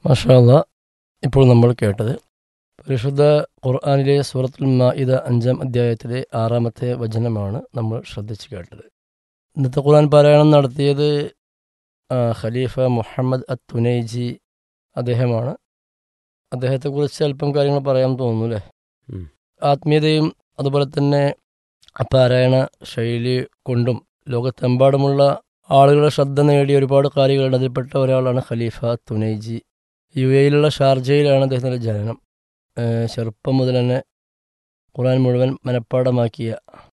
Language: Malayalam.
മാഷാല്ല ഇപ്പോൾ നമ്മൾ കേട്ടത് പരിശുദ്ധ ഖുർആാനിലെ സൂറത്തുൽ മാഇദ അഞ്ചാം അധ്യായത്തിലെ ആറാമത്തെ വചനമാണ് നമ്മൾ ശ്രദ്ധിച്ചു കേട്ടത് ഇന്നത്തെ ഖുർആൻ പാരായണം നടത്തിയത് ആ, ഖലീഫ മുഹമ്മദ് അത്ത് തുനൈജി അദ്ദേഹമാണ് അദ്ദേഹത്തെക്കുറിച്ച് അല്പം കാര്യങ്ങൾ പറയാൻ തോന്നുന്നു അല്ലേ ഉം. ആത്മീയതയും അതുപോലെ തന്നെ പാരായണ ശൈലി കൊണ്ടും ലോകത്തെമ്പാടുമുള്ള ആളുകളുടെ ശ്രദ്ധ നേടിയ ഒരുപാട് കാര്യങ്ങളുണ്ട് അതിൽപ്പെട്ട ഒരാളാണ് ഖലീഫ തുനൈജി യു എയിലുള്ള ഷാർജയിലാണ് അദ്ദേഹത്തിൻ്റെ ജനനം ഏഹ് ചെറുപ്പം മുതൽ തന്നെ ഖുർആൻ മുഴുവൻ മനഃപ്പാടമാക്കിയ